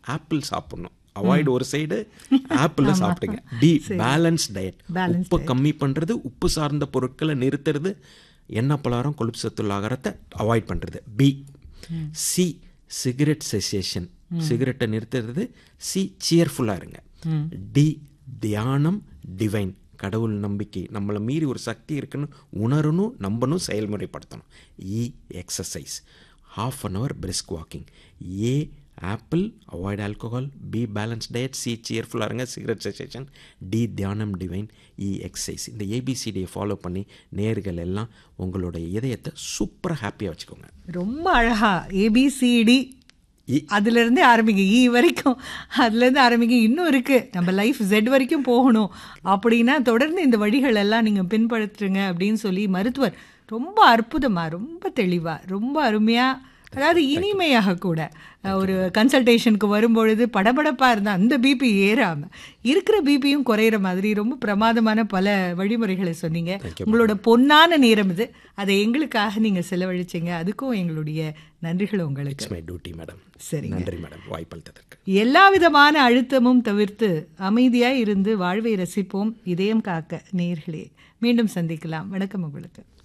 Apple சாப்பிடணும் avoid ஒரு side apple சாப்பிடுங்க டி பேலன்ஸ் டயட் Balanced உப்பு கம்மி பண்ணுறது உப்பு சார்ந்த பொருட்களை நிறுத்துறது எண்ணெய் பலகாரம் கொழுப்பு சத்துள்ள ஆகாரத்தை அவாய்ட் பண்ணுறது பி சி சிகரெட் செசேஷன் சிகரெட்டை நிறுத்துறது சி சியர்ஃபுல்லாக இருங்க டி தியானம் டிவைன் கடவுள் நம்பிக்கை நம்மளை மீறி ஒரு சக்தி இருக்குன்னு உணரணும் நம்பணும் செயல்முறைப்படுத்தணும் E exercise half an hour brisk walking A apple avoid alcohol B balance diet C சியர்ஃபுல்லாக இருங்க சிகரெட் செசேஷன் டி தியானம் டிவைன் இ எக்ஸசைஸ் இந்த ஏபிசிடியை ஃபாலோ பண்ணி நேர்கள் எல்லாம் உங்களோட இதயத்தை சூப்பராக ஹாப்பியாக வச்சுக்கோங்க ரொம்ப அழகா ஏபிசிடி இ. அதுலேருந்தே ஆரம்பிங்க இ வரைக்கும் அதுலேருந்து ஆரம்பிங்க இன்னும் இருக்குது நம்ம லைஃப் ஜெட் வரைக்கும் போகணும் அப்படின்னா தொடர்ந்து இந்த வழிகள் எல்லாம் நீங்கள் பின்பற்றுங்க அப்படின்னு சொல்லி மருத்துவர் ரொம்ப அற்புதமாக ரொம்ப தெளிவாக ரொம்ப அருமையாக அதாவது இனிமையாக கூட ஒரு கன்சல்டேஷனுக்கு வரும்பொழுது படபடப்பாக இருந்தால் அந்த பிபி ஏறாமல் இருக்கிற பிபியும் குறையிற மாதிரி ரொம்ப பிரமாதமான பல வழிமுறைகளை சொன்னீங்க உங்களோட பொன்னான நேரம் இது அதை எங்களுக்காக நீங்கள் செலவழிச்சீங்க அதுக்கும் எங்களுடைய நன்றிகள் உங்களுக்கு இட்ஸ் மை டியூட்டி மேடம் சரிங்க. நன்றி மேடம் வாய்ப்பளித்ததற்கு எல்லா விதமான அழுத்தமும் தவிர்த்து அமைதியாய் இருந்து வாழ்வை ரசிப்போம் இதயம் காக்க நேர்களே மீண்டும் சந்திக்கலாம் வணக்கம் உங்களுக்கு